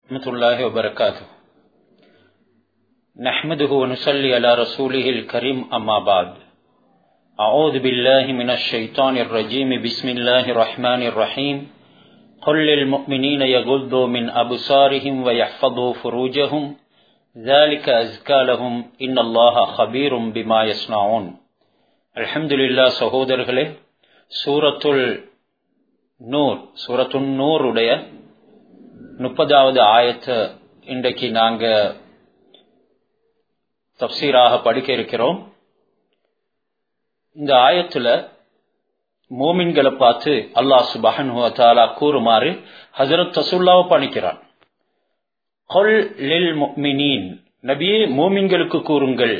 ورحمة الله وبركاته نحمده ونصلي على رسوله الكريم أما بعد أعوذ بالله من الشيطان الرجيم بسم الله الرحمن الرحيم قل للمؤمنين يغضوا من أبصارهم ويحفظوا فروجهم ذلك أزكى لهم إن الله خبير بما يصنعون الحمد لله சகோதரர்களே சூரத்துல் நூர் சூரத்துன் நூருடைய முப்பதாவது ஆயத்தை இன்றைக்கு நாங்க தப்சீராக படிக்க இருக்கிறோம் இந்த ஆயத்துல மோமின்களை பார்த்து அல்லாஹ் சுபஹன் தாலா கூறுமாறு ஹசரத் தசுல்லாவை பணிக்கிறான் கொல் லில் முக்மினீன் நபியே மோமின்களுக்கு கூறுங்கள்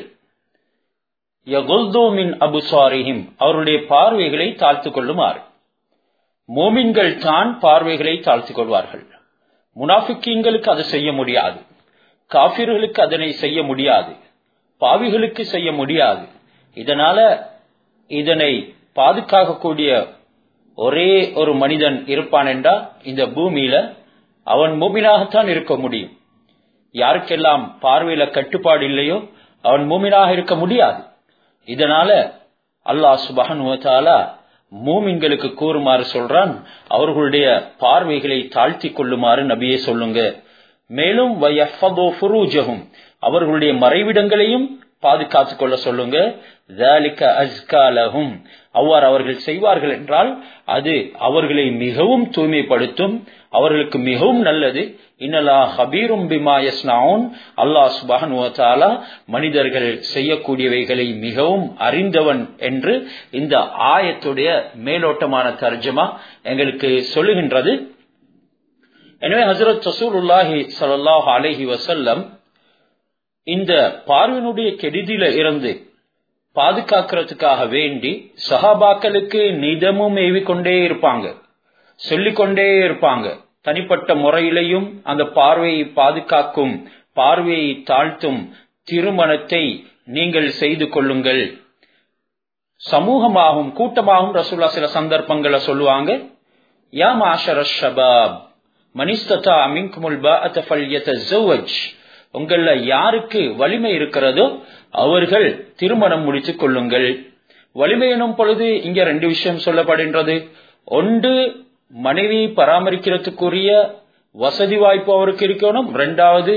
மின் அபுசாரிஹிம் அவருடைய பார்வைகளை தாழ்த்துக் கொள்ளுமாறு மோமின்கள் தான் பார்வைகளை தாழ்த்திக் கொள்வார்கள் முனாஃபிக்கீங்களுக்கு அதை செய்ய முடியாது காபிர்களுக்கு அதனை செய்ய முடியாது பாவிகளுக்கு செய்ய முடியாது இதனால இதனை பாதுகாக்கக்கூடிய ஒரே ஒரு மனிதன் இருப்பான் என்றால் இந்த பூமியில அவன் மூமினாகத்தான் இருக்க முடியும் யாருக்கெல்லாம் பார்வையில கட்டுப்பாடு இல்லையோ அவன் மூமினாக இருக்க முடியாது இதனால அல்லாஹ் சுபஹானுவத்தாலா மூமின்களுக்கு கூறுமாறு சொல்றான் அவர்களுடைய பார்வைகளை தாழ்த்தி கொள்ளுமாறு நபியே சொல்லுங்க மேலும் அவர்களுடைய மறைவிடங்களையும் பாதுகாத்துக் கொள்ள சொல்லுங்க அவ்வாறு அவர்கள் செய்வார்கள் என்றால் அது அவர்களை மிகவும் தூய்மைப்படுத்தும் அவர்களுக்கு மிகவும் நல்லது இன்னலா ஹபீரும் பிமாயஸ்னான் அல்லாஹ் சுபஹானுவத்தாலா மனிதர்கள் செய்யக்கூடியவைகளை மிகவும் அறிந்தவன் என்று இந்த ஆயத்துடைய மேலோட்டமான தர்ஜமா எங்களுக்கு சொல்லுகின்றது எனவே ஹசரத் சசூலுல்லாஹி சல்லாஹ் அலஹி வசல்லம் இந்த பார்வையினுடைய கெடுதியில இருந்து பாதுகாக்கிறதுக்காக வேண்டி சஹாபாக்களுக்கு நிதமும் ஏவிக்கொண்டே இருப்பாங்க சொல்லிக்கொண்டே இருப்பாங்க தனிப்பட்ட முறையிலையும் அந்த பார்வையை பாதுகாக்கும் பார்வையை தாழ்த்தும் திருமணத்தை நீங்கள் செய்து கொள்ளுங்கள் சமூகமாகவும் கூட்டமாகவும் ரசூல்லா சில சந்தர்ப்பங்களை சொல்லுவாங்க யா மாஷர ஷபாப் மனிஸ்ததா அமின்குமுல் பாஅத்தஃபல்யத்தஸவஜ் உங்கள யாருக்கு வலிமை இருக்கிறதோ அவர்கள் திருமணம் முடித்துக் கொள்ளுங்கள் வலிமை எனும் பொழுது இங்க ரெண்டு விஷயம் சொல்லப்படுகின்றது ஒன்று மனைவி பராமரிக்கிறதுக்குரிய வசதி வாய்ப்பு அவருக்கு இருக்கணும் ரெண்டாவது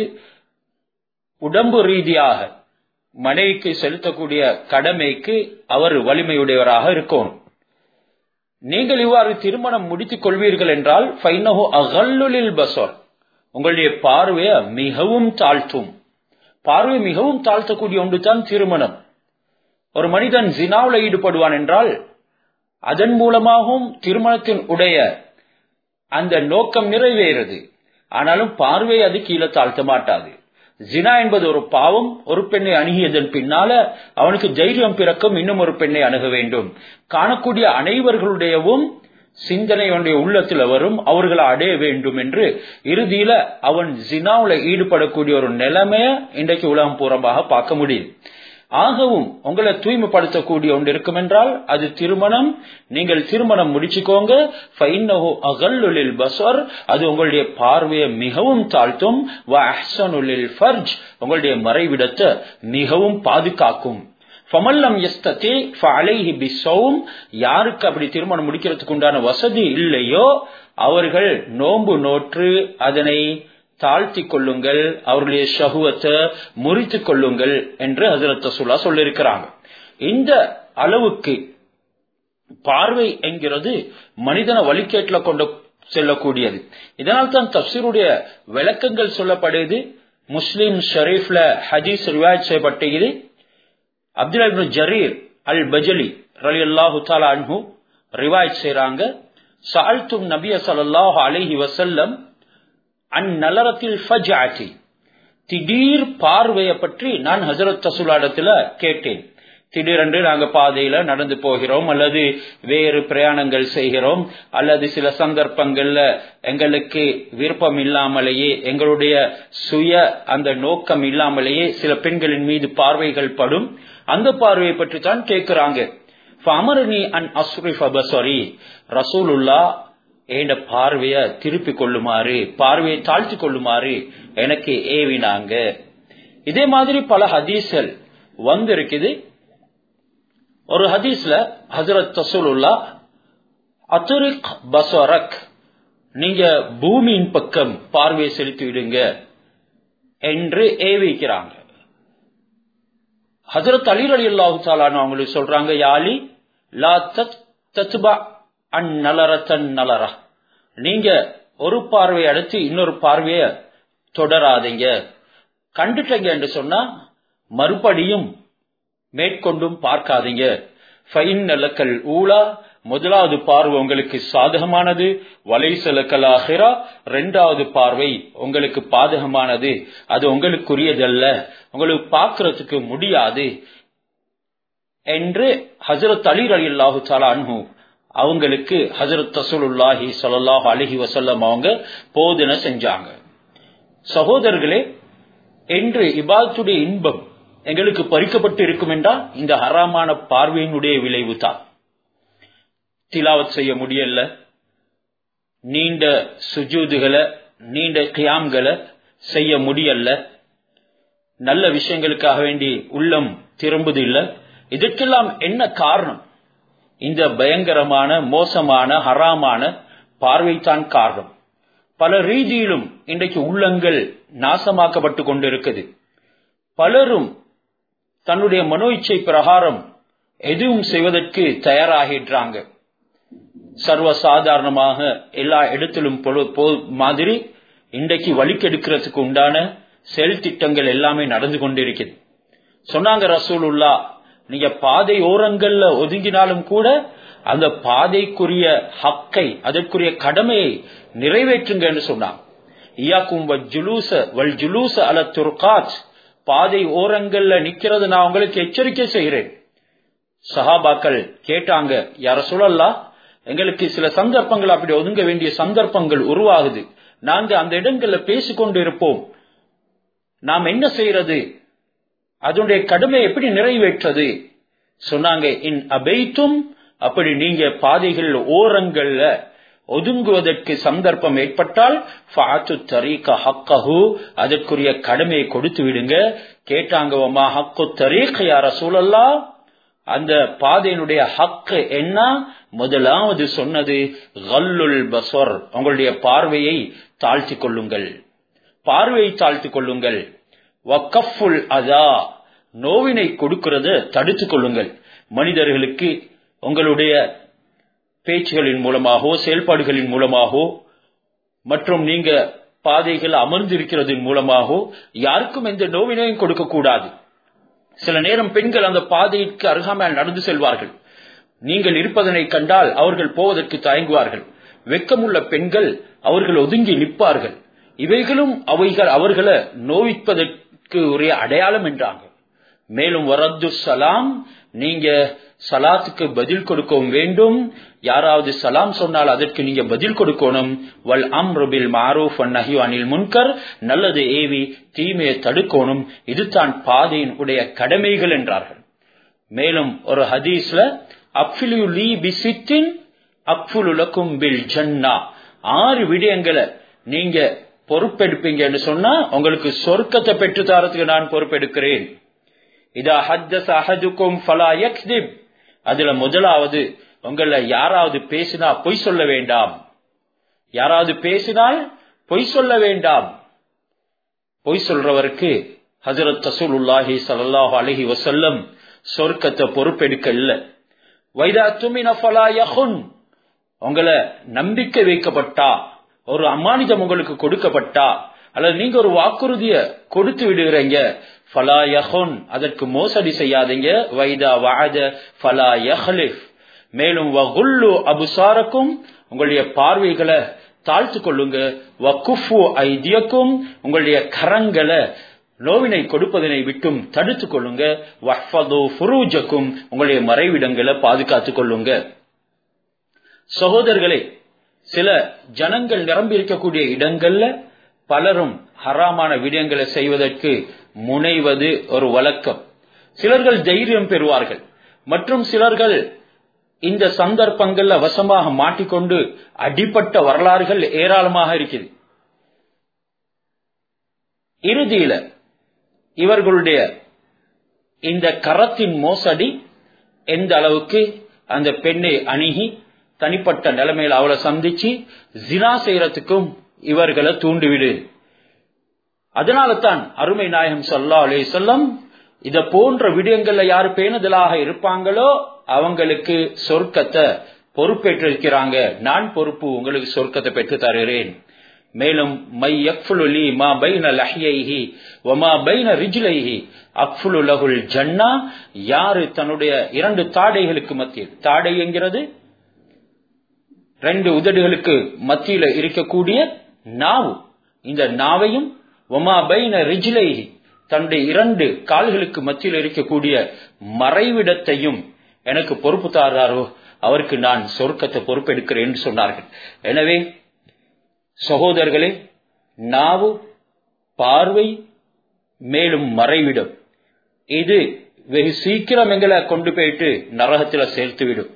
உடம்பு ரீதியாக மனைவிக்கு செலுத்தக்கூடிய கடமைக்கு அவர் வலிமையுடையவராக இருக்கணும் நீங்கள் இவ்வாறு திருமணம் முடித்துக் கொள்வீர்கள் என்றால் ஃபைனஹு அகல்லுலில் பசோர் உங்களுடைய பார்வையை மிகவும் தாழ்த்தும் பார்வை மிகவும் தாழ்த்தக்கூடிய ஒன்று தான் திருமணம் ஒரு மனிதன் ஜினாவில் ஈடுபடுவான் என்றால் அதன் மூலமாகவும் திருமணத்தின் உடைய அந்த நோக்கம் நிறைவேறது ஆனாலும் பார்வை அது கீழே தாழ்த்த மாட்டாது ஜினா என்பது ஒரு பாவம் ஒரு பெண்ணை அணுகியதன் பின்னால அவனுக்கு தைரியம் பிறக்கும் இன்னும் ஒரு பெண்ணை அணுக வேண்டும் காணக்கூடிய அனைவர்களுடையவும் சிந்தனை அவனுடைய உள்ளத்தில் வரும் அவர்களை அடைய வேண்டும் என்று இறுதியில அவன் ஜினாவுல ஈடுபடக்கூடிய ஒரு நிலைமைய இன்றைக்கு உலகம் பூரமாக பார்க்க முடியும் ஆகவும் உங்களை தூய்மைப்படுத்தக்கூடிய ஒன்று இருக்கும் என்றால் அது திருமணம் நீங்கள் திருமணம் முடிச்சுக்கோங்க அகல்லுலில் பஸ்வர் அது உங்களுடைய பார்வையை மிகவும் தாழ்த்தும் ஃபர்ஜ் உங்களுடைய மறைவிடத்தை மிகவும் பாதுகாக்கும் ஃபமல்லம் எஸ்தே ஃபலைஹி பிசௌம் யாருக்கு அப்படி திருமணம் முடிக்கிறதுக்கு உண்டான வசதி இல்லையோ அவர்கள் நோன்பு நோற்று அதனை தாழ்த்தி கொள்ளுங்கள் அவர்களுடைய சகுவத்தை முறித்து கொள்ளுங்கள் என்று ஹசரத் சுல்லா சொல்லியிருக்கிறாங்க இந்த அளவுக்கு பார்வை என்கிறது மனிதன வழிகேட்டில் கொண்டு செல்லக்கூடியது இதனால் தான் தப்சீருடைய விளக்கங்கள் சொல்லப்படுது முஸ்லிம் ஷரீஃப்ல ஹதீஸ் ரிவாயத் செய்யப்பட்டது அப்துல்லா ஜரீர் அல் பஜலி ரலி அல்லாஹு தாலா அன்ஹு ரிவாயத் செய்யறாங்க சால்தும் நபிய சல்லாஹு அலஹி வசல்லம் அந்நலரத்தில் ஃபஜாத்தி திடீர் பார்வையை பற்றி நான் ஹசரத் தசுலாடத்துல கேட்டேன் திடீரென்று நாங்க பாதையில நடந்து போகிறோம் அல்லது வேறு பிரயாணங்கள் செய்கிறோம் அல்லது சில சந்தர்ப்பங்கள்ல எங்களுக்கு விருப்பம் இல்லாமலேயே எங்களுடைய சுய அந்த நோக்கம் இல்லாமலேயே சில பெண்களின் மீது பார்வைகள் படும் அந்த பார்வையை பற்றி தான் கேட்கிறாங்க அமரணி அன் அஸ்ரிஃப் அபசரி ரசூலுல்லா என் பார்வைய திருப்பி கொள்ளுமாறு பார்வையை தாழ்த்தி கொள்ளுமாறு எனக்கு ஏவினாங்க இதே மாதிரி பல ஹதீஸ்கள் வந்திருக்குது ஒரு ஹதீஸ்ல ஹசரத் தசூலுல்லா அத்துரிக் பஸ்வரக் நீங்க பூமியின் பக்கம் பார்வையை செலுத்தி விடுங்க என்று ஏவிக்கிறாங்க ஹசரத் அலி அலி அல்லாஹு தாலான்னு அவங்களுக்கு சொல்றாங்க யாலி லா தத் தத்பா அன் நலரத்தன் நலரா நீங்க ஒரு பார்வையை அடுத்து இன்னொரு பார்வைய தொடராதீங்க கண்டுட்டீங்க என்று சொன்னா மறுபடியும் மேற்கொண்டும் பார்க்காதீங்க ஃபைன் நலக்கல் ஊலா முதலாவது பார்வை உங்களுக்கு சாதகமானது வலைசலக்கல் ஆஹிரா இரண்டாவது பார்வை உங்களுக்கு பாதகமானது அது உங்களுக்குரியதல்ல உங்களுக்கு பார்க்கறதுக்கு முடியாது என்று ஹசரத் அலி அலி அல்லாஹு அன்ஹு அவங்களுக்கு ஹசரத் தசூலுல்லாஹி சல்லாஹ் அலஹி வசல்லம் அவங்க போதனை செஞ்சாங்க சகோதரர்களே என்று இபாத்துடைய இன்பம் எங்களுக்கு பறிக்கப்பட்டு இருக்கும் என்றால் இந்த ஹராமான பார்வையினுடைய விளைவு தான் திலாவத் செய்ய முடியல நீண்ட சுஜூதுகளை நீண்ட கியாம்களை செய்ய முடியல நல்ல விஷயங்களுக்காக வேண்டி உள்ளம் திரும்புது இல்ல இதற்கெல்லாம் என்ன காரணம் இந்த பயங்கரமான மோசமான ஹராமான பார்வைத்தான் காரணம் பல ரீதியிலும் இன்றைக்கு உள்ளங்கள் நாசமாக்கப்பட்டு கொண்டிருக்குது பலரும் தன்னுடைய மனோ இச்சை பிரகாரம் எதுவும் செய்வதற்கு தயாராகிடுறாங்க சர்வசாதாரணமாக எல்லா இடத்திலும் மாதிரி இன்றைக்கு வழிக்கெடுக்கிறதுக்கு உண்டான செயல் திட்டங்கள் எல்லாமே நடந்து கொண்டிருக்கிறது சொன்னாங்க ரசூலுல்லா நீங்க பாதை ஓரங்கள்ல ஒதுங்கினாலும் கூட அந்த பாதைக்குரிய ஹக்கை அதற்குரிய கடமையை நிறைவேற்றுங்கன்னு சொன்னாங்க இயாக்கும் ஜுலூச வல் ஜுலூச அல துர்காத் பாதை ஓரங்கள்ல நிக்கிறது நான் உங்களுக்கு எச்சரிக்கை செய்கிறேன் சஹாபாக்கள் கேட்டாங்க யார சொல்லலாம் எங்களுக்கு சில சந்தர்ப்பங்கள் அப்படி ஒதுங்க வேண்டிய சந்தர்ப்பங்கள் உருவாகுது நாங்க அந்த இடங்கள்ல பேசிக்கொண்டு இருப்போம் நாம் என்ன செய்யறது அதனுடைய கடமை எப்படி நிறைவேற்றது சொன்னாங்க இன் அபைத்தும் அப்படி நீங்க பாதைகள் ஓரங்கள்ல ஒதுங்குவதற்கு சந்தர்ப்பம் ஏற்பட்டால் அதற்குரிய கடமையை கொடுத்து விடுங்க கேட்டாங்க ஹக்கு தரீக் யார சூழல்லா அந்த பாதையினுடைய ஹக்கு என்ன முதலாவது சொன்னது கல்லுல் பசர் உங்களுடைய பார்வையை தாழ்த்தி கொள்ளுங்கள் பார்வையை தாழ்த்தி கொள்ளுங்கள் வக்கஃபுல் அதா நோவினை கொடுக்கிறது தடுத்துக் கொள்ளுங்கள் மனிதர்களுக்கு உங்களுடைய பேச்சுகளின் மூலமாகவோ செயல்பாடுகளின் மூலமாகவோ மற்றும் நீங்க பாதைகள் அமர்ந்திருக்கிறதன் மூலமாகவோ யாருக்கும் எந்த நோவினையும் கொடுக்க கூடாது சில நேரம் பெண்கள் அந்த பாதைக்கு அருகாமையில் நடந்து செல்வார்கள் நீங்கள் இருப்பதனை கண்டால் அவர்கள் போவதற்கு தயங்குவார்கள் வெக்கமுள்ள பெண்கள் அவர்கள் ஒதுங்கி நிற்பார்கள் இவைகளும் அவைகள் அவர்களை நோவிப்பதற்கு ஒரே அடையாளம் என்றாங்க மேலும் வரத்து சலாம் நீங்க சலாத்துக்கு பதில் கொடுக்கவும் வேண்டும் யாராவது சலாம் சொன்னால் அதற்கு நீங்க பதில் கொடுக்கணும் வல் அம்ருபில் மாரூஃப் நஹி அனில் முன்கர் நல்லது ஏவி தீமையை தடுக்கணும் இதுதான் பாதையின் உடைய கடமைகள் என்றார்கள் மேலும் ஒரு ஹதீஸ்ல அப்ஃபிலு லீ பிசித்தின் அப்ஃபுலுலக்கும் பில் ஜன்னா ஆறு விடயங்களை நீங்க பொறுப்பெடுப்பீங்கன்னு சொன்னா உங்களுக்கு சொர்க்கத்தை பெற்று தரத்துக்கு நான் பொறுப்பெடுக்கிறேன் இதா ஹத்தஸ் அஹதுக்கும் ஃபலா யக்திப் அதுல முதலாவது உங்கள யாராவது பேசினா பொய் சொல்ல வேண்டாம் யாராவது பேசினால் பொய் சொல்ல வேண்டாம் பொய் சொல்றவருக்கு ஹசரத் தசூலுல்லாஹி சல்லாஹு அலஹி வசல்லம் சொர்க்கத்தை பொறுப்பெடுக்க இல்ல வைதா துமின ஃபலா யஹுன் உங்களை நம்பிக்கை வைக்கப்பட்டா ஒரு அம்மானிதம் உங்களுக்கு கொடுக்கப்பட்டா அல்லது நீங்க ஒரு வாக்குறுதிய கொடுத்து விடுகிறீங்க ஃபலா யஹுன் அதற்கு மோசடி செய்யாதீங்க வைதா வாத ஃபலா யஹ்லிஃப் மேலும் வகுல்லு அபுசாரக்கும் உங்களுடைய பார்வைகளை தாழ்த்து கொள்ளுங்க வக்குஃபு ஐதியக்கும் உங்களுடைய கரங்களை நோவினை கொடுப்பதனை விட்டும் தடுத்து கொள்ளுங்க வஹ்ஃபது ஃபுரூஜக்கும் உங்களுடைய மறைவிடங்களை பாதுகாத்துக் கொள்ளுங்க சகோதரர்களே சில ஜனங்கள் நிரம்பி இருக்கக்கூடிய இடங்கள்ல பலரும் ஹராமான விடயங்களை செய்வதற்கு முனைவது ஒரு வழக்கம் சிலர்கள் தைரியம் பெறுவார்கள் மற்றும் சிலர்கள் இந்த சந்தர்ப்பங்கள்ல வசமாக மாட்டிக்கொண்டு அடிப்பட்ட வரலாறுகள் ஏராளமாக இருக்குது இறுதியில இவர்களுடைய இந்த கரத்தின் மோசடி எந்த அளவுக்கு அந்த பெண்ணை அணுகி தனிப்பட்ட நிலைமையில அவளை சந்திச்சு ஜினா செய்யறதுக்கும் இவர்களை தூண்டிவிடு அதனால தான் அருமை நாயகம் சல்லா அலே சொல்லம் இத போன்ற விடயங்கள்ல யாரு பேணுதலாக இருப்பாங்களோ அவங்களுக்கு சொர்க்கத்தை பொறுப்பேற்றிருக்கிறாங்க நான் பொறுப்பு உங்களுக்கு சொர்க்கத்தை பெற்று தருகிறேன் மேலும் மை யக்ஃபுலி மா பைன லஹ்யைஹி வமா பைன ரிஜ்லைஹி அக்ஃபுலு லஹுல் ஜன்னா யாரு தன்னுடைய இரண்டு தாடைகளுக்கு மத்தியில் தாடை என்கிறது ரெண்டு உதடுகளுக்கு மத்தியில இருக்கக்கூடிய நாவு இந்த நாவையும் வமா பைன ரிஜ்லைஹி தன்னுடைய இரண்டு கால்களுக்கு மத்தியில் இருக்கக்கூடிய மறைவிடத்தையும் எனக்கு பொறுப்பு தாராரோ அவருக்கு நான் சொர்க்கத்தை பொறுப்பெடுக்கிறேன் என்று சொன்னார்கள் எனவே சகோதரர்களே நாவு பார்வை மேலும் மறைவிடும் இது வெகு சீக்கிரம் எங்களை கொண்டு போயிட்டு நரகத்துல சேர்த்துவிடும்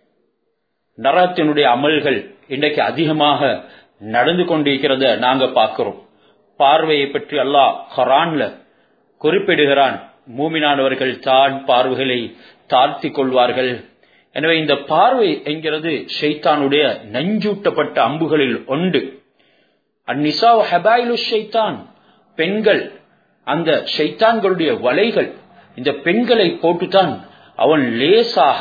நரகத்தினுடைய அமல்கள் இன்றைக்கு அதிகமாக நடந்து கொண்டிருக்கிறத நாங்க பார்க்கிறோம் பார்வையை பற்றி அல்லாஹ் ஹரான்ல குறிப்பிடுகிறான் மூமினானவர்கள் தான் பார்வைகளை தாழ்த்தி கொள்வார்கள் எனவே இந்த பார்வை என்கிறது ஷைத்தானுடைய நஞ்சூட்டப்பட்ட அம்புகளில் ஒன்று அந்நிசா ஹபாயிலு ஷைத்தான் பெண்கள் அந்த ஷைத்தான்களுடைய வலைகள் இந்த பெண்களை போட்டுத்தான் அவன் லேசாக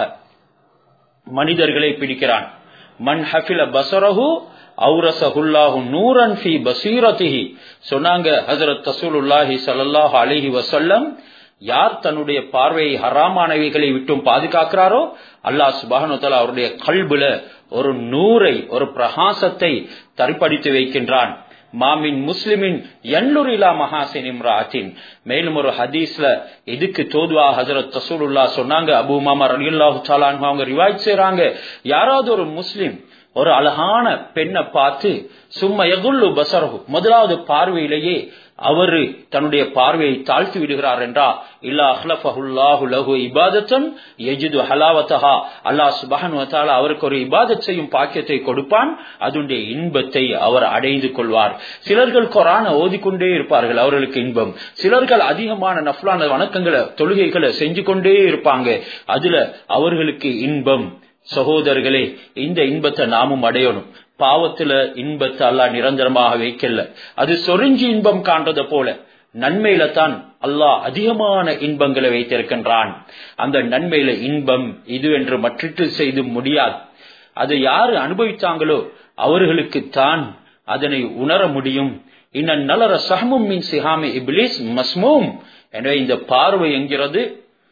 மனிதர்களை பிடிக்கிறான் மன் ஹஃபில பசரஹு அவுரசஹுல்லாஹு நூரன் ஃபி பசீரதிஹி சொன்னாங்க ஹஜரத் தசூலுல்லாஹி ஸல்லல்லாஹு அலைஹி வஸல்லம் யார் தன்னுடைய பார்வையை ஹராமானவைகளை விட்டும் பாதுகாக்கிறாரோ அல்லாஹ் சுபானு தலா அவருடைய கல்புல ஒரு நூரை ஒரு பிரகாசத்தை தரிப்படித்து வைக்கின்றான் மாமின் முஸ்லிமின் எண்ணுரிலா மகாசின் இம்ராத்தின் மேலும் ஒரு ஹதீஸ்ல இதுக்கு தோதுவா ஹசரத் தசூலுல்லா சொன்னாங்க அபு மாமா ரலியுல்லாஹு தாலான் அவங்க ரிவாய்ட் செய்றாங்க யாராவது ஒரு முஸ்லிம் ஒரு அழகான பெண்ணை பார்த்து சும்மா எகுல்லு பசரகு முதலாவது பார்வையிலேயே அவரு தன்னுடைய பார்வையை தாழ்த்தி விடுகிறார் என்றா இல்லா அஹ்லஃபஹுல்லாஹு லஹு இபாதத்தன் எஜிது ஹலாவத்தஹா அல்லாஹ் சுபஹன் வத்தால அவருக்கு ஒரு இபாதத் செய்யும் பாக்கியத்தை கொடுப்பான் அதனுடைய இன்பத்தை அவர் அடைந்து கொள்வார் சிலர்கள் கொரான ஓதிக்கொண்டே இருப்பார்கள் அவர்களுக்கு இன்பம் சிலர்கள் அதிகமான நஃப்லான வணக்கங்களை தொழுகைகளை செஞ்சு கொண்டே இருப்பாங்க அதுல அவர்களுக்கு இன்பம் சகோதரர்களே இந்த இன்பத்தை நாமும் அடையணும் பாவத்துல இன்பத்தை அல்லா நிரந்தரமாக வைக்கல அது சொரிஞ்சு இன்பம் காண்றத போல நன்மையில தான் அல்லாஹ் அதிகமான இன்பங்களை வைத்திருக்கின்றான் அந்த நன்மையில இன்பம் இது என்று மற்றிட்டு செய்து முடியாது அதை யாரு அனுபவித்தாங்களோ அவர்களுக்கு தான் அதனை உணர முடியும் இன்ன நலர சஹமும் மீன் சிஹாமி இப்லீஸ் மஸ்மூம் எனவே இந்த பார்வை என்கிறது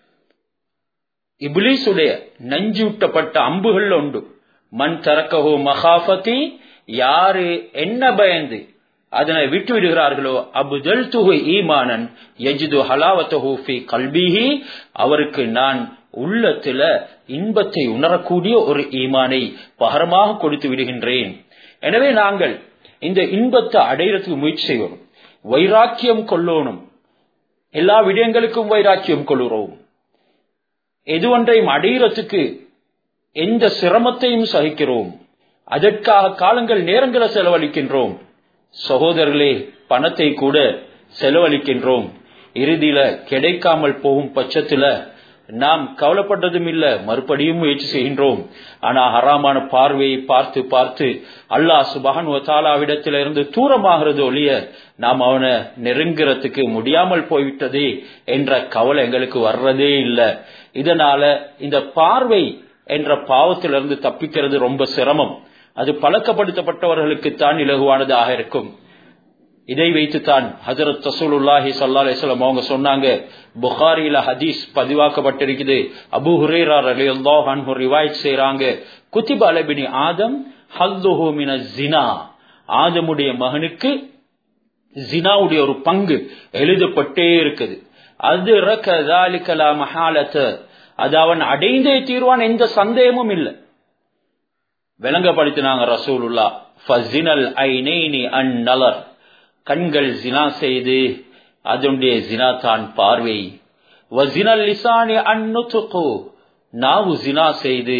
இப்லீஸுடைய நஞ்சூட்டப்பட்ட அம்புகள் உண்டு மண் தரக்கஹோ மகாஃபதி யாரு என்ன பயந்து அதனை விட்டு விடுகிறார்களோ அபுதல் துகு ஈமானன் எஜிது ஹலாவத்தஹு ஃபி கல்பிஹி அவருக்கு நான் உள்ளத்துல இன்பத்தை உணரக்கூடிய ஒரு ஈமானை பகரமாக கொடுத்து விடுகின்றேன் எனவே நாங்கள் இந்த இன்பத்தை அடையிறதுக்கு முயற்சி செய்வோம் வைராக்கியம் கொள்ளணும் எல்லா விடயங்களுக்கும் வைராக்கியம் கொள்கிறோம் எது ஒன்றையும் அடையிறதுக்கு எந்த சிரமத்தையும் சகிக்கிறோம் அதற்காக காலங்கள் நேரங்களை செலவழிக்கின்றோம் சகோதரர்களே பணத்தை கூட செலவழிக்கின்றோம் இறுதியில கிடைக்காமல் போகும் பட்சத்துல நாம் கவலைப்பட்டதும் இல்ல மறுபடியும் முயற்சி செய்கின்றோம் ஆனா ஹராமான பார்வையை பார்த்து பார்த்து அல்லாஹ் சுபஹன் தாலாவிடத்திலிருந்து தூரமாகிறது ஒழிய நாம் அவனை நெருங்குறதுக்கு முடியாமல் போய்விட்டதே என்ற கவலை எங்களுக்கு வர்றதே இல்லை இதனால இந்த பார்வை என்ற பாவத்திலிருந்து தப்பிக்கிறது ரொம்ப சிரமம் அது பழக்கப்படுத்தப்பட்டவர்களுக்குத்தான் இலகுவானதாக இருக்கும் இதை வைத்துத்தான் ஹசரத் தசூலுல்லாஹி சல்லா அலிஸ்லாம் அவங்க சொன்னாங்க புகாரியில ஹதீஸ் பதிவாக்கப்பட்டிருக்குது அபு ஹுரேரா ரலியல்லாஹு ரிவாய்ட் செய்றாங்க குத்திப அலபினி ஆதம் ஹல்துஹு மின ஜினா ஆதமுடைய மகனுக்கு ஜினாவுடைய ஒரு பங்கு எழுதப்பட்டே இருக்குது அது ரக்கலா மஹாலத்த அது அவன் அடைந்தே தீர்வான் எந்த சந்தேகமும் இல்லை விளங்கப்படுத்தினாங்க ரசூலுல்லா ஃபசினல் ஐநைனி அன் நலர் கண்கள் ஜினா செய்து அதனுடைய ஜினா தான் பார்வை வசினல் லிசானி அந்நுத்துக்கு நாவு ஜினா செய்து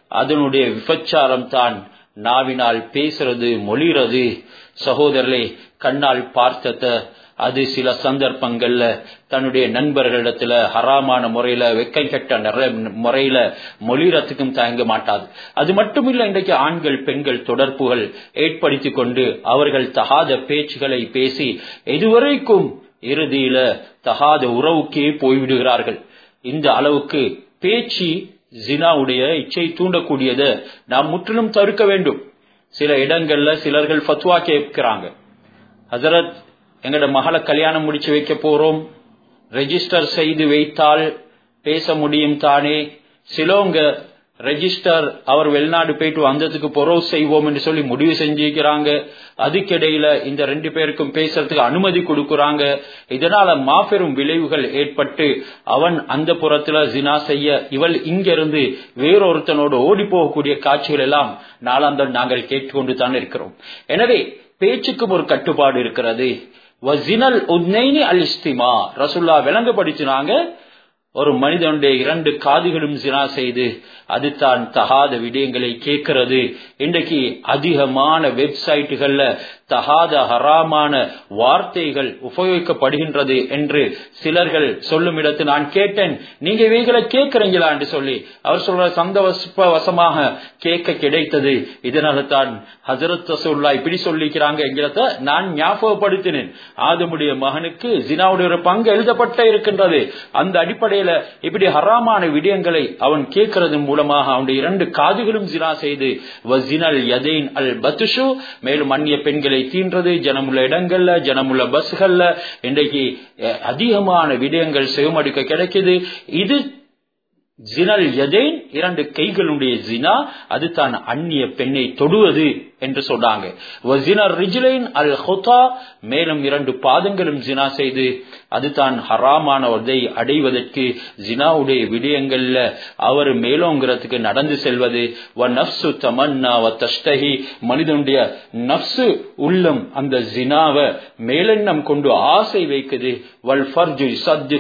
அதனுடைய விபச்சாரம் தான் நாவினால் பேசுறது மொழிறது சகோதரர்களே கண்ணால் பார்த்தத அது சில சந்தர்ப்பங்கள்ல தன்னுடைய நண்பர்களிடத்துல ஹராமான முறையில வெக்கை கட்ட நிற முறையில மொழிறத்துக்கும் தயங்க மாட்டாது அது மட்டுமில்ல இன்றைக்கு ஆண்கள் பெண்கள் தொடர்புகள் ஏற்படுத்தி கொண்டு அவர்கள் தகாத பேச்சுகளை பேசி இதுவரைக்கும் இறுதியில தகாத உறவுக்கே போய்விடுகிறார்கள் இந்த அளவுக்கு பேச்சு ஜினாவுடைய இச்சை தூண்டக்கூடியதை நாம் முற்றிலும் தவிர்க்க வேண்டும் சில இடங்கள்ல சிலர்கள் ஃபத்வா கேட்கிறாங்க ஹசரத் எங்கட மகளை கல்யாணம் முடிச்சு வைக்க போறோம் ரெஜிஸ்டர் செய்து வைத்தால் பேச முடியும் தானே சிலவங்க ரெஜிஸ்டர் அவர் வெளிநாடு போயிட்டு வந்ததுக்கு பொறவு செய்வோம் என்று சொல்லி முடிவு செஞ்சிருக்கிறாங்க அதுக்கிடையில இந்த ரெண்டு பேருக்கும் பேசுறதுக்கு அனுமதி கொடுக்கறாங்க இதனால மாபெரும் விளைவுகள் ஏற்பட்டு அவன் அந்த புறத்துல ஜினா செய்ய இவள் இங்கிருந்து வேறொருத்தனோடு ஓடி போகக்கூடிய காட்சிகள் எல்லாம் நாளாந்தம் நாங்கள் கேட்டுக்கொண்டு தான் இருக்கிறோம் எனவே பேச்சுக்கும் ஒரு கட்டுப்பாடு இருக்கிறது வசினல் உத்னைனி அல் இஸ்திமா ரசுல்லா விளங்கப்படுத்தினாங்க ஒரு மனிதனுடைய இரண்டு காதுகளும் சினா செய்து அது தான் தகாத விடயங்களை கேட்கிறது இன்றைக்கு அதிகமான வெப்சைட்டுகள்ல தகாத ஹராமான வார்த்தைகள் உபயோகிக்கப்படுகின்றது என்று சிலர்கள் சொல்லும் இடத்து நான் கேட்டேன் நீங்க இவைகளை கேட்கிறீங்களா என்று சொல்லி அவர் சொல்ற சந்தவச வசமாக கேட்க கிடைத்தது இதனால தான் ஹசரத் ரசூல்லா இப்படி சொல்லிக்கிறாங்க என்கிறத நான் ஞாபகப்படுத்தினேன் ஆதமுடைய மகனுக்கு ஜினாவுடைய ஒரு பங்கு எழுதப்பட்ட இருக்கின்றது அந்த அடிப்படையில இப்படி ஹராமான விடயங்களை அவன் கேட்கறது மூலமாக அவனுடைய இரண்டு காதுகளும் ஜினா செய்து வசினல் யதேன் அல் பத்துஷு மேலும் அந்நிய பெண்களை தீன்றது ஜனமுள்ள இடங்கள்ல ஜனமுள்ள பஸ்கள்ல இன்றைக்கு அதிகமான விடயங்கள் செவமடிக்க கிடைக்குது இது ஜினல் யதேன் இரண்டு கைகளுடைய ஜினா அது தான் அந்நிய பெண்ணை தொடுவது என்று சொன்னாங்க அல் ஹொதா மேலும் இரண்டு பாதங்களும் ஜினா செய்து அதுதான் ஹராமான ஒதை அடைவதற்கு ஜினாவுடைய விடயங்கள்ல அவர் மேலோங்கிறதுக்கு நடந்து செல்வது வ நப்சு தமன்னா வ தஷ்டஹி மனிதனுடைய நப்சு உள்ளம் அந்த ஜினாவை மேலெண்ணம் கொண்டு ஆசை வைக்குது வல் ஃபர்ஜு சத்து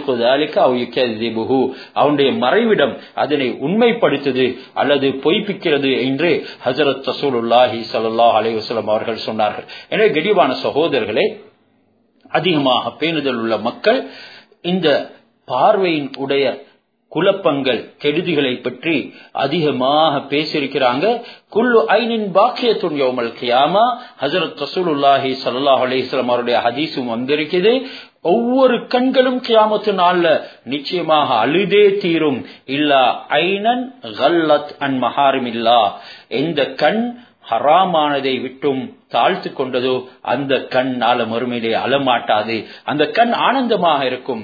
அவனுடைய மறைவிடம் அதனை உண்மைப்படுத்துது அல்லது பொய்ப்பிக்கிறது என்று ஹசரத் தசூலுல்லாஹி சல்லா அலைவசலம் அவர்கள் சொன்னார்கள் எனவே கடிவான சகோதரர்களே அதிகமாக பேணுதல் உள்ள மக்கள் இந்த பார்வையின் உடைய குழப்பங்கள் கெடுதிகளை பற்றி அதிகமாக பேசியிருக்கிறாங்க குல்லு ஐனின் பாக்கியத்துன் யோமல் கியாமா ஹசரத் ரசூலுல்லாஹி சல்லாஹ் அலிஸ்லாம் அவருடைய ஹதீஸும் வந்திருக்குது ஒவ்வொரு கண்களும் கியாமத்து நாள்ல நிச்சயமாக அழுதே தீரும் இல்லா ஐனன் கல்லத் அன் மஹாரிம் இல்லா எந்த கண் ஹராமானதை விட்டும் தாழ்த்து கொண்டதோ அந்த கண் நாள மறுமையிலே அலமாட்டாது அந்த கண் ஆனந்தமாக இருக்கும்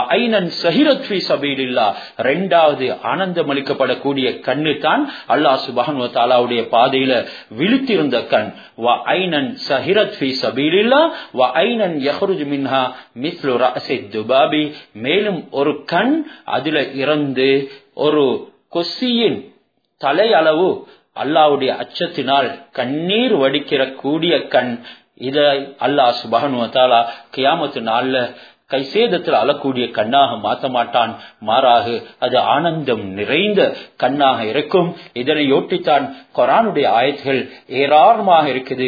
ரெண்டாவது ஆனந்தம் அளிக்கப்படக்கூடிய கண்ணு தான் அல்லா சுபான் தாலாவுடைய பாதையில விழித்திருந்த கண் வ ஐனன் சஹிரத் ஃபி சபீலில்லா வ ஐனன் யஹ்ருஜ் மின்ஹா மிஸ்லு ரஅஸி துபாபி மேலும் ஒரு கண் அதுல இறந்து ஒரு கொசியின் தலையளவு அல்லாவுடைய அச்சத்தினால் கண்ணீர் வடிக்கிற கூடிய கண் இதை அல்லாஹ் சுபகனுவத்தாலா கியாமத்து நாள்ல கைசேதத்தில் அழக்கூடிய கண்ணாக மாற்ற மாட்டான் மாறாக அது ஆனந்தம் நிறைந்த கண்ணாக இருக்கும் இதனை ஒட்டித்தான் கொரானுடைய ஆயத்துகள் ஏராளமாக இருக்குது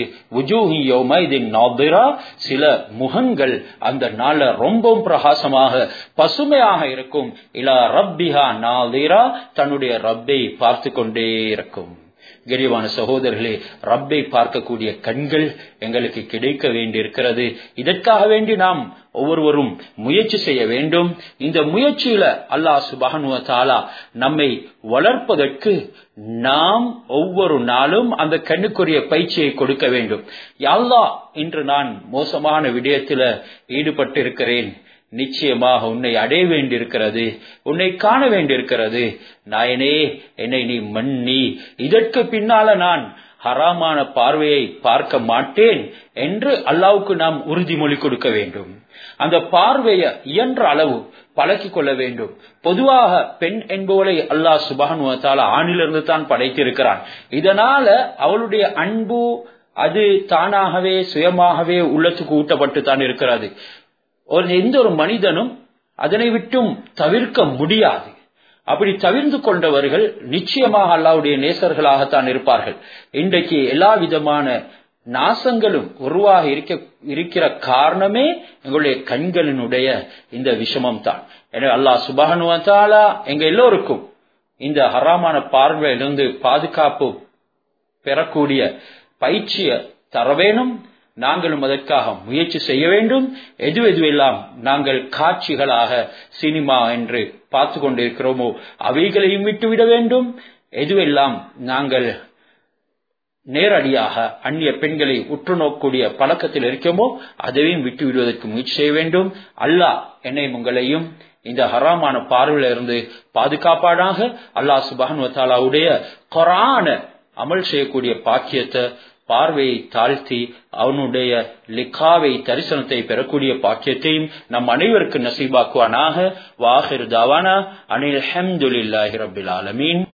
சில முகங்கள் அந்த நாள்ல ரொம்பவும் பிரகாசமாக பசுமையாக இருக்கும் இலா ரப்பிஹா நாதிரா தன்னுடைய ரப்பை பார்த்து கொண்டே இருக்கும் கரிவான சகோதரர்களே ரப்பை பார்க்கக்கூடிய கண்கள் எங்களுக்கு கிடைக்க வேண்டியிருக்கிறது இதற்காக வேண்டி நாம் ஒவ்வொருவரும் முயற்சி செய்ய வேண்டும் இந்த முயற்சியில அல்லாஹ் சுபகனுவ தாலா நம்மை வளர்ப்பதற்கு நாம் ஒவ்வொரு நாளும் அந்த கண்ணுக்குரிய பயிற்சியை கொடுக்க வேண்டும் யாழ்லா இன்று நான் மோசமான விடயத்தில ஈடுபட்டு இருக்கிறேன் நிச்சயமாக உன்னை அடைய வேண்டியிருக்கிறது உன்னை காண வேண்டியிருக்கிறது நாயனே என்னை நீ மன்னி இதற்கு பின்னால நான் ஹராமான பார்வையை பார்க்க மாட்டேன் என்று அல்லாவுக்கு நாம் உறுதிமொழி கொடுக்க வேண்டும் அந்த பார்வையை இயன்ற அளவு பழக்கிக் கொள்ள வேண்டும் பொதுவாக பெண் என்பவளை அல்லாஹ் சுபானுவத்தால ஆணிலிருந்து தான் படைத்திருக்கிறான் இதனால அவளுடைய அன்பு அது தானாகவே சுயமாகவே உள்ளத்துக்கு ஊட்டப்பட்டு தான் இருக்கிறது ஒரு எந்த ஒரு மனிதனும் அதனை விட்டும் தவிர்க்க முடியாது அப்படி தவிர்ந்து கொண்டவர்கள் நிச்சயமாக அல்லாவுடைய நேசர்களாகத்தான் இருப்பார்கள் இன்றைக்கு எல்லா விதமான நாசங்களும் உருவாக இருக்க இருக்கிற காரணமே எங்களுடைய கண்களினுடைய இந்த விஷமம் தான் எனவே அல்லாஹ் சுபகனுவத்தாலா எங்க எல்லோருக்கும் இந்த ஹராமான பார்வையிலிருந்து பாதுகாப்பு பெறக்கூடிய பயிற்சியை தர வேணும் நாங்களும் அதற்காக முயற்சி செய்ய வேண்டும் எது எதுவெல்லாம் நாங்கள் காட்சிகளாக சினிமா என்று பார்த்து கொண்டிருக்கிறோமோ அவைகளையும் விட்டுவிட வேண்டும் எதுவெல்லாம் நாங்கள் நேரடியாக அந்நிய பெண்களை உற்று நோக்கக்கூடிய பழக்கத்தில் இருக்கோமோ அதையும் விட்டு விடுவதற்கு முயற்சி செய்ய வேண்டும் அல்லாஹ் என்னையும் உங்களையும் இந்த ஹராமான பார்வையில இருந்து பாதுகாப்பாடாக அல்லாஹ் சுபானுவத்தாலாவுடைய கொரான அமல் செய்யக்கூடிய பாக்கியத்தை பார்வையை தாழ்த்தி அவனுடைய லிக்காவை தரிசனத்தை பெறக்கூடிய பாக்கியத்தையும் நம் அனைவருக்கு நசீபாக்குவானாக வாஹிர் தாவானா அனில் ஹம்துலில்லாஹி ரபில் ஆலமீன்